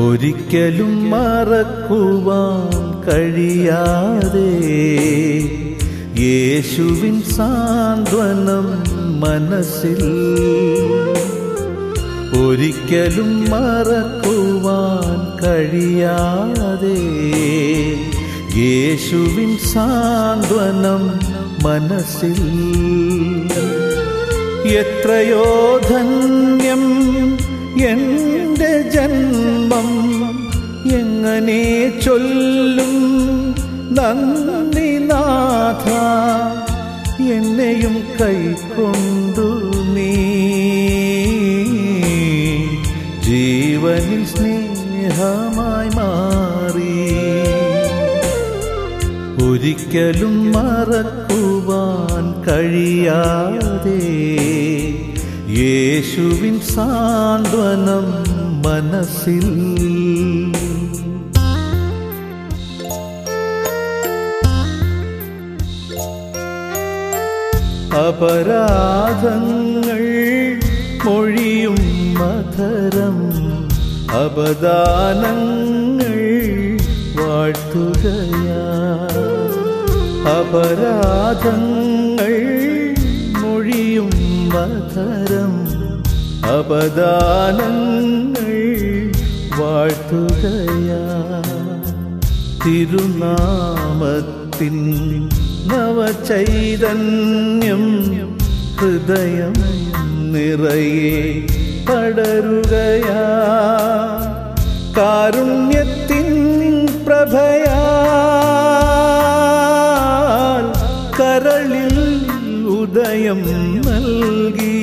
ഒരിക്കലും മറക്കുവാൻ കഴിയാതെ യേശുവിൻ സാന്ത്വനം മനസ്സിൽ ഒരിക്കലും മറക്കുവാൻ കഴിയാതെ യേശുവിൻ സാന്ത്വനം മനസ്സിൽ എത്രയോ ധന്യം എൻ്റെ ജന്മം എങ്ങനെ ചൊല്ലും നന്ദി നാഥ എന്നെയും കൈക്കൊണ്ടു നീ ജീവനിൽ സ്നേഹമായി മാറി ഒരിക്കലും മറക്കുവാൻ കഴിയാതെ യേശുവിൻ സാന്ത്വനം മനസ്സിൽ അപരാധങ്ങൾ മൊഴിയും മധരം അപദാനങ്ങൾ വാഴ്ത്തുകയാ അപരാധങ്ങൾ മൊഴിയും മധരം അപദാനങ്ങൾ വാഴ്ത്തുകയാ തിരുനാമത്തിൻ നവചൈതന്യം ഹൃദയം നിറയെ പടരുകയാ കാരുണ്യത്തിൻ പ്രഭയാൽ കരളിൽ ഉദയം നൽകി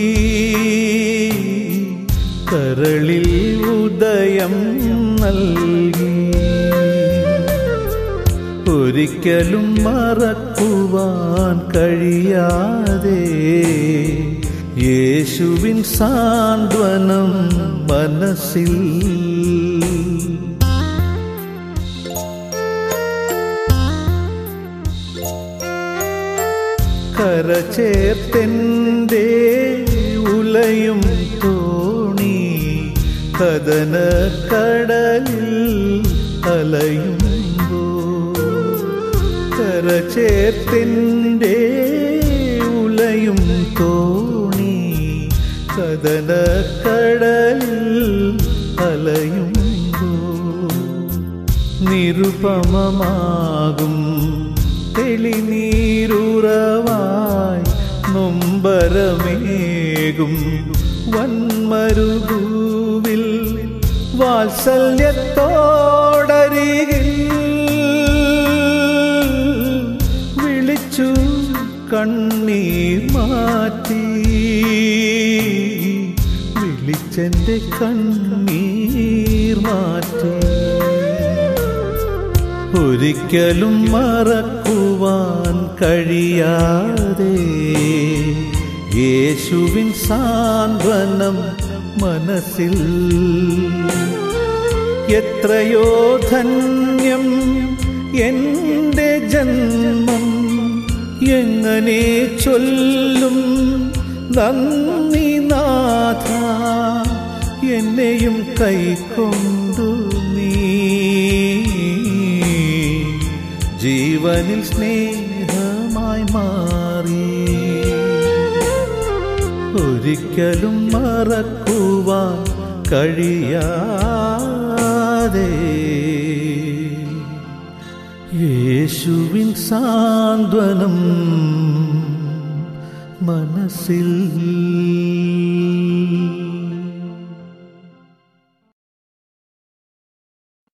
കരളിൽ ഉദയം നൽകി ഒരിക്കലും മറക്കുവാൻ കഴിയാതെ യേശുവിൻ സാന്ത്വനം മനസ്സിൽ കരചേർത്തെൻ്റെ ഉലയും തോണി കഥന കടലിൽ അലയുമ്പോ കരചേർത്തെൻ്റെ ഉലയും തോണി കഥന കടലിൽ അലയുമ്പോ നിരുപമമാകും തെളിനീരുറവായി നൊമ്പരമേകും വന്മരുഭൂവിൽ വാത്സല്യത്തോടരികിൽ വിളിച്ചു കണ്ണീർ മാറ്റി വിളിച്ചെൻ്റെ കണ്ണീർ മാറ്റി ഒരിക്കലും മറക്കുവാൻ കഴിയാതെ യേശുവിൻ സാന്ത്വനം മനസ്സിൽ എത്രയോ ധന്യം എൻ്റെ ജന്മം എങ്ങനെ ചൊല്ലും നന്ദി നാഥ എന്നെയും കൈക്കൊണ്ടു നീ ജീവനിൽ സ്നേഹമായി മാറി ഒരിക്കലും മറക്കുവാൻ കഴിയാതെ യേശുവിൻ സാന്ത്വനം മനസ്സിൽ